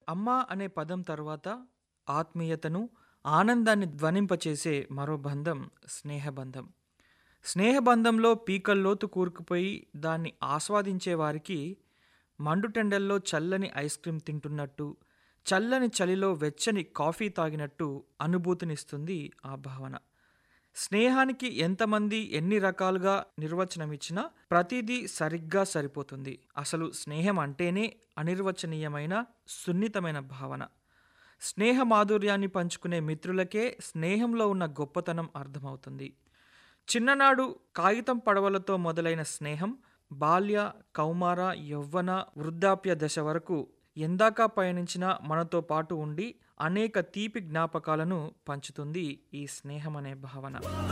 అమ్మ అనే పదం తర్వాత ఆత్మీయతను, ఆనందాన్ని ధ్వనింపచేసే మరో బంధం స్నేహబంధం. స్నేహబంధంలో పీకల్లోతు కూరుకుపోయి దాన్ని ఆస్వాదించే వారికి మండుటెండల్లో చల్లని ఐస్ క్రీం తింటున్నట్టు, చల్లని చలిలో వెచ్చని కాఫీ తాగినట్టు అనుభూతినిస్తుంది ఆ భావన. స్నేహానికి ఎంతమంది ఎన్ని రకాలుగా నిర్వచనమిచ్చినా ప్రతిదీ సరిగ్గా సరిపోతుంది. అసలు స్నేహం అంటేనే అనిర్వచనీయమైన, సున్నితమైన భావన. స్నేహ మాధుర్యాన్ని పంచుకునే మిత్రులకే స్నేహంలో ఉన్న గొప్పతనం అర్థమవుతుంది. చిన్ననాడు కాగితం పడవలతో మొదలైన స్నేహం బాల్య, కౌమార, యౌవన, వృద్ధాప్య దశ వరకు ఎందాక పయనించినా మనతో పాటు ఉండి అనేక తీపి జ్ఞాపకాలను పంచుతుంది ఈ స్నేహమనే భావన.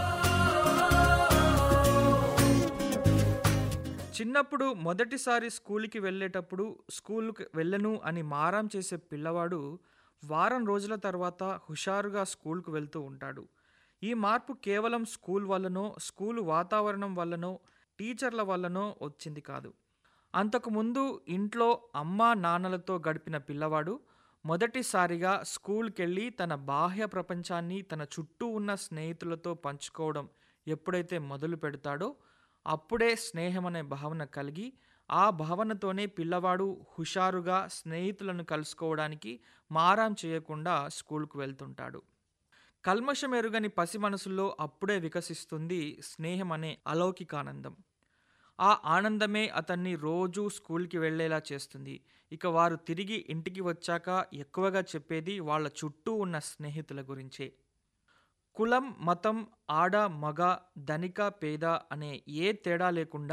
చిన్నప్పుడు మొదటిసారి స్కూలుకి వెళ్ళేటప్పుడు స్కూలుకి వెళ్ళను అని మారం చేసే పిల్లవాడు వారం రోజుల తర్వాత హుషారుగా స్కూలుకు వెళ్తూ ఉంటాడు. ఈ మార్పు కేవలం స్కూల్ వల్లనో, స్కూలు వాతావరణం వల్లనో, టీచర్ల వల్లనో వచ్చింది కాదు. అంతకు ముందు ఇంట్లో అమ్మా నాన్నలతో గడిపిన పిల్లవాడు మొదటిసారిగా స్కూలుకెళ్ళి తన బాహ్య ప్రపంచాన్ని తన చుట్టూ ఉన్న స్నేహితులతో పంచుకోవడం ఎప్పుడైతే మొదలు పెడతాడో అప్పుడే స్నేహమనే భావన కలిగి ఆ భావనతోనే పిల్లవాడు హుషారుగా స్నేహితులను కలుసుకోవడానికి మారం చేయకుండా స్కూలుకు వెళ్తుంటాడు. కల్మషమెరుగని పసి మనసుల్లో అప్పుడే వికసిస్తుంది స్నేహమనే అలౌకికానందం. ఆ ఆనందమే అతన్ని రోజూ స్కూలుకి వెళ్ళేలా చేస్తుంది. ఇక వారు తిరిగి ఇంటికి వచ్చాక ఎక్కువగా చెప్పేది వాళ్ళ చుట్టూ ఉన్న స్నేహితుల గురించే. కులం, మతం, ఆడ, మగ, ధనిక, పేద అనే ఏ తేడా లేకుండా